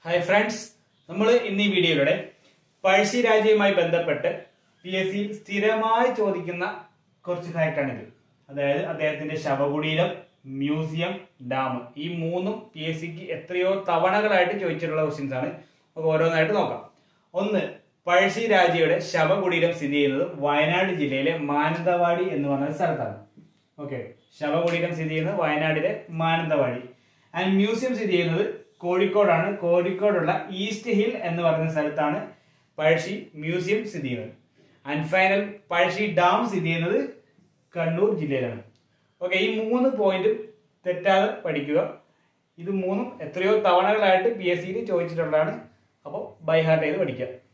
hi friends നമ്മൾ ഇന്ന് ഈ വീഡിയോയിലൂടെ പഴശ്ശി രാജയുമായി ബന്ധപ്പെട്ട് പി എസ് സി സ്ഥിരമായി ചോദിക്കുന്ന കുറച്ച് ഫാക്റ്റാണിത് അതായത് അദ്ദേഹത്തിന്റെ ശവകുടീരം മ്യൂസിയം ഡാം ഈ മൂന്നും പി എസ് സിക്ക് എത്രയോ തവണകളായിട്ട് ചോദിച്ചിട്ടുള്ള ക്വസ്റ്റ്യൻസ് ആണ് നമുക്ക് ഓരോന്നായിട്ട് നോക്കാം ഒന്ന് പഴശ്ശി രാജയുടെ ശവകുടീരം സ്ഥിതി ചെയ്യുന്നത് വയനാട് ജില്ലയിലെ മാനന്തവാടി എന്ന് പറഞ്ഞ സ്ഥലത്താണ് ഓക്കെ ശവകുടീരം സ്ഥിതി ചെയ്യുന്നത് വയനാടിലെ മാനന്തവാടി ആൻഡ് മ്യൂസിയം സ്ഥിതി ചെയ്യുന്നത് കോഴിക്കോടാണ് കോഴിക്കോടുള്ള ഈസ്റ്റ് ഹിൽ എന്ന് പറയുന്ന സ്ഥലത്താണ് പഴശ്ശി മ്യൂസിയം സ്ഥിതി ചെയ്യുന്നത് ആൻഡ് ഫൈനൽ പഴശ്ശി ഡാം സ്ഥിതി ചെയ്യുന്നത് കണ്ണൂർ ജില്ലയിലാണ് ഓക്കെ ഈ മൂന്ന് പോയിന്റും തെറ്റാതെ പഠിക്കുക ഇത് മൂന്നും എത്രയോ തവണകളായിട്ട് പി എസ് സിയിൽ ചോദിച്ചിട്ടുള്ളതാണ് അപ്പോൾ ബൈ ഹാർട്ട് ചെയ്ത് പഠിക്കുക